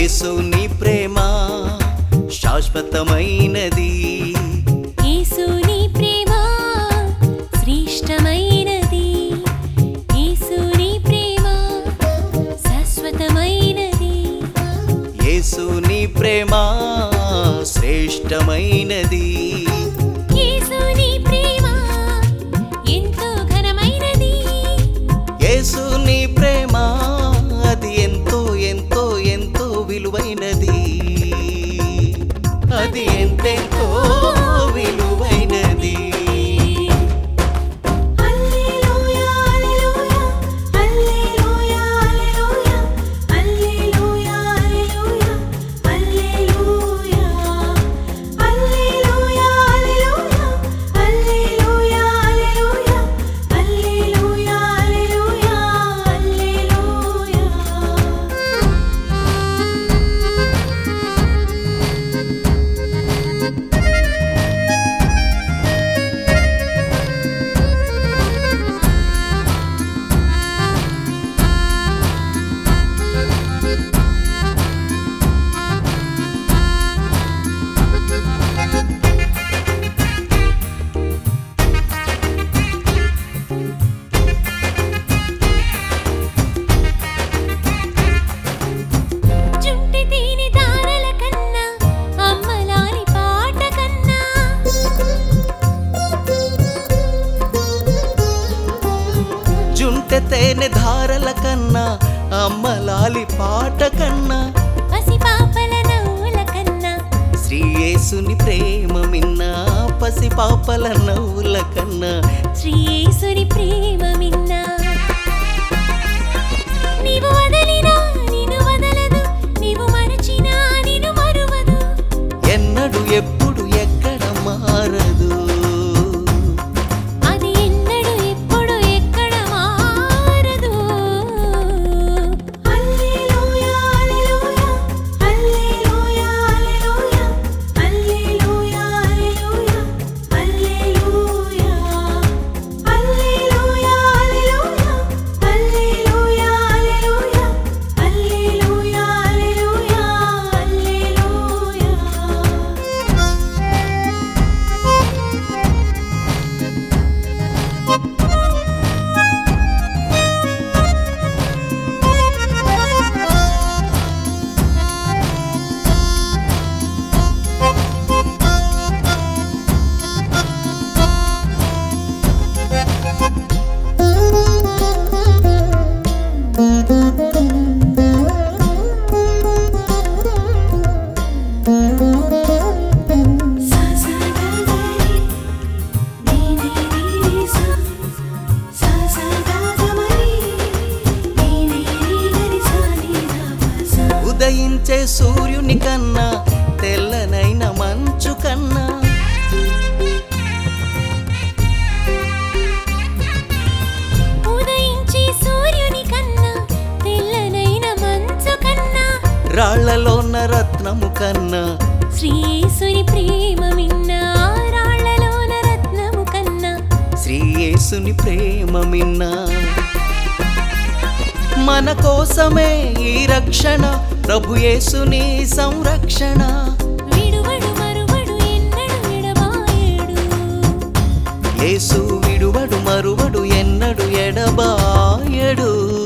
యేసు నీ ప్రేమ శాశ్వతమైనది యేసు నీ ప్రేమ శ్రేష్టమైనది యేసు నీ ప్రేమ శాశ్వతమైనది యేసు నీ ప్రేమ శ్రేష్టమైనది యేసు నీ ప్రేమ ఎంతో ఘనమైనది యేసు నీ ప్రేమ అది ఎంతో ఎంతో ఎంతో విలువైనది అది ఎంతెంతో విలువైనది హల్లెలూయా హల్లెలూయా హల్లెలూయా హల్లెలూయా హల్లెలూయా హల్లెలూయా హల్లెలూయా హల్లెలూయా హల్లెలూయా హల్లెలూయా హల్లెలూయా హల్లెలూయా జుంటి తేనె తారల కన్నా అమ్మలాలి పాట కన్నా జుంటె తేనె ధారల కన్నా అమ్మలాలి పాట కన్నా పసి పాపల నవ్వుల కన్నా శ్రీ యేసుని ప్రేమ మిన్నా పసి పాపల నవ్వుల కన్నా శ్రీయేసుని ప్రేమ మిన్నా నీవు వదలినా నిన్ను వదలదు నీవు మరచినా నిన్ను మరువదు ఎన్నడు ఎప్పుడు ఎక్కడ మారదు అది ఎన్నడు ఎప్పుడు ఎక్కడ మారదు హల్లెలూయా హల్లెలూయా హల్లెలూయా హల్లెలూయా హల్లెలూయా హల్లెలూయా హల్లెలూయా హల్లెలూయా హల్లెలూయా హల్లెలూయా హల్లెలూయా ఉదయించే సూర్యుని కన్నా తెల్లనైన మంచు కన్నా ఉదయించే సూర్యుని కన్నా తెల్లనైన మంచు కన్నా రాళ్లలోన రత్నము కన్నా శ్రీయేసుని ప్రేమ మిన్నా రాళ్లలోన రత్నము కన్నా శ్రీ యేసుని ప్రేమ మిన్నా మన కోసమే ఈ రక్షణ ప్రభు యేసుని సంరక్షణ విడువడు మరువడు ఎన్నడు విడబాయడు యేసు విడువడు మరువడు ఎన్నడు ఎడబాయడు